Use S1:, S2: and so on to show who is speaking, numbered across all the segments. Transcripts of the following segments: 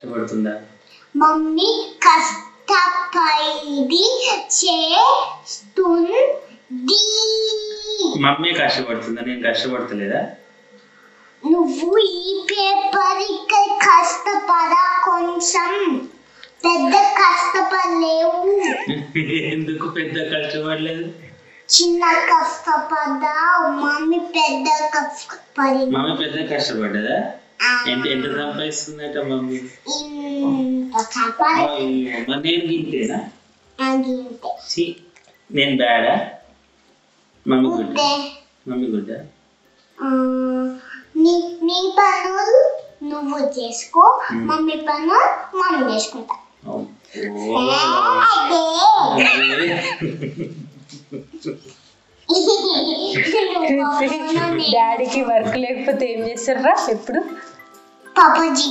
S1: ఇష్టపడుతుందా
S2: mummy కష్టపడి చేస్తుంది
S1: mummy కష్టపడుతుందా నేను కష్టపడతలేదా
S2: నువ్వు ఈ పేపర్ కష్టపడా కొంచెం పెద్ద కష్టపడలేవు
S1: ఎందుకు పెద్ద కష్టపడలేదు
S2: చిన్న కష్టపడ్డా మమ్మీ పెద్ద కష్టపడి
S1: మమ్మీ పెద్ద కష్టపడ్డదా ఎంత ఎంత సంపాదిస్తుందట మమ్మీ
S2: ఇంత కష్టపడి
S1: అయ్యో, మరి నేను గింతేనా
S2: ఆగింటే
S1: సి నేను బ్యాడా మమ్మీ గుడ్డ
S2: ఉంటే
S1: మమ్మీ గుడ్డ
S2: ఆ, నీ నీ పనులు నువ్వు చేసుకో
S1: Hmm.
S2: మమ్మీ పనులు మమ్మీ చేసుకుంటా
S1: అబ్బో.
S2: అదే.
S3: డాడీకి వర్క్ లేకపోతే ఏం చేస్తారా ఎప్పుడు
S2: పాపాజీ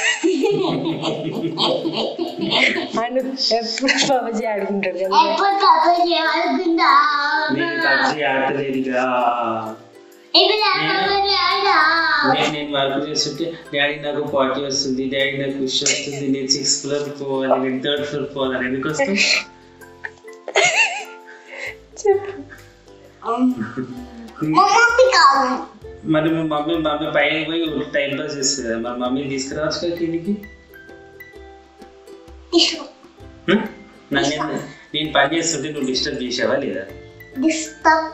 S3: అను ఎప్పుడు పబజీ ఆడుకుంటాడు కదా
S2: ఎప్పుడు పాపాజీ ఆడుకుందా
S1: నేను పబ్జి ఆడలేదుగా
S2: ఇప్పుడు ఆ పాపాజీ ఆడా
S1: నేను నేను వర్క్ చేస్తుంటే డాడీ నాకు పార్టీ వస్తుంది డాడీ నాకు ఖుషి వస్తుంది నేను సిక్స్త్ ఫ్లోర్ పోవాలి నేను థర్డ్ ఫ్లోర్ పోవాలి ఎందుకు వస్తుంది
S3: చెప్పు
S2: మా మమ్మీ కావాలి
S1: మరి మా మమ్మీ మమ్మీ పైన పోయి టైం పాస్ చేస్తుంది కదా మరి మమ్మీ తీసుకురావచ్చు కదా కిందికి
S2: తీసుకో
S1: హ్మ్? నన్ను నేను- నేను పని చేస్తుంటే నువ్వు డిస్టర్బ్ చేసావా లేదా
S2: డిస్టర్బ్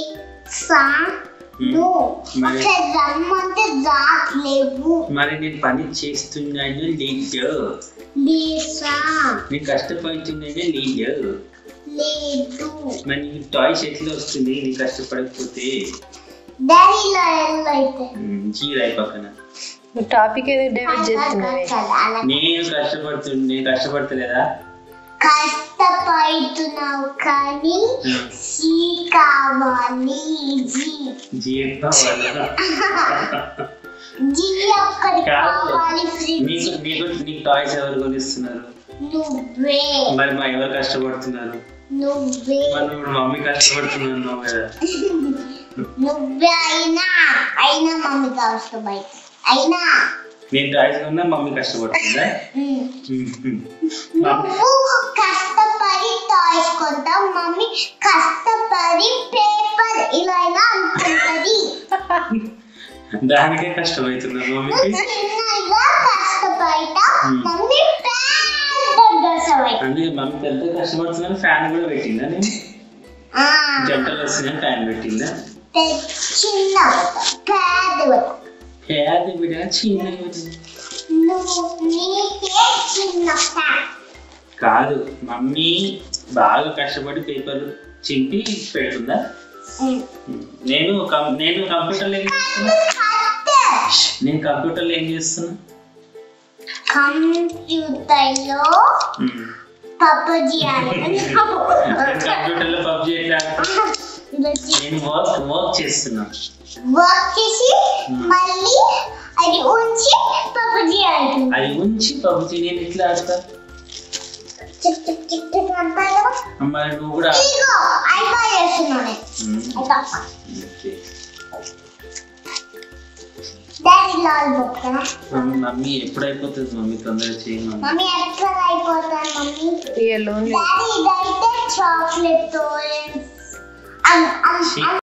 S2: చేసాను
S1: మరి-
S2: అక్కడ రమ్మంటే రాట్లేవు
S1: మరి నేను పని చేస్తున్నాను లేదు
S2: లేసా
S1: నేను కష్టపడుతున్నాను లేదు
S2: లేదు
S1: మరి నీకు టాయ్స్ ఎట్లా వస్తుంది నీ కష్టపడకపోతే
S2: డాడీలో ఎల్లైతే
S1: చీరాయి పక్కన
S3: నువ్వు టాపిక్ ఏదో డైవర్ట్ చేస్తున్నావే
S2: అలా
S1: నేను కష్టపడుతున్నా నేను కష్టపడతలేదా
S2: కష్టపడుతున్నావు కానీ సీ కావాలి జీ
S1: జీవితం వల్ల
S2: జీ అక్కడికి
S1: కాదు.
S2: కావాలి ఫ్రిడ్జ్
S1: నీకు నీకు నీకు టాయ్స్ ఎవరు కొనిస్తున్నారు
S2: నువ్వే
S1: మరి మా ఎవరు కష్టపడుతున్నారు
S2: నువ్వే
S1: మరి నువ్వు మమ్మీ కష్టపడుతున్నావు కదా
S2: నువ్వే అయినా అయినా మమ్మీ కష్టపడి అయినా
S1: నేను టాయ్స్ కొన్నా మమ్మీ కష్టపడుతుందా
S2: ఉమ్.
S1: మమ్మీ
S2: నువ్వు కష్టపడి టాయ్స్ కొంటావు మమ్మీ కష్టపడి పేపర్ ఇలా ఇలా అనుకుంటది
S1: దానికే కష్టమవుతుందా మమ్మీకి
S2: నువ్వు చిన్నగా కష్టపడతా
S1: Hmm.
S2: మమ్మీ పెద్ద కష్టపడతా
S1: అందుకే మమ్మీ పెద్ద కష్టపడుతున్నాను ఫ్యాన్ కూడా పెట్టిందా నేను జంటలు వస్తున్నాయని ఫ్యాన్ పెట్టిందా
S2: చిన్న పెద్ద
S1: పేద బిడ్డ చిన్న
S2: నువ్వు నీకే చిన్న ఫ్యాన్
S1: కాదు మమ్మీ బాగా కష్టపడి పేపర్ చింపి పెడుతుందా నేను కం- నేను కంప్యూటర్లో ఏం చేస్తున్నా నేను కంప్యూటర్లో ఏం చేస్తున్నా
S2: కంప్యూటర్లో
S1: ఉమ్.
S2: పప్పజీ అని
S1: నేను కంప్యూటర్లో పబ్జి ఎట్లా ఆడతా? నేను వర్క్ వర్క్ చేస్తున్నా
S2: వర్క్ చేసి మళ్ళీ అది ఉంచి పప్పజీ అంటుంది
S1: అది ఉంచి పబ్జి నేను ఎట్లా ఆడతా
S2: చిక్ చిక్ చిక్ చిక్ అంటారు కదా
S1: మరి నువ్వు కూడా ఆడు.
S2: ఇదిగో అయిపోయి చేస్తున్నాను
S1: ఉమ్.
S2: అయిపోయి
S1: ఓకే.
S2: డాడీ లాల్ బొక్క
S1: మమ్మీ మమ్మీ ఎప్పుడు అయిపోతుంది మమ్మీ తొందరగా చేయి మమ్మీ
S2: మమ్మీ ఎక్కడ అయిపోతాను మమ్మీ
S3: రియల్ ఓన్లీ
S2: డాడీ ఇదైతే చాక్లెట్ తో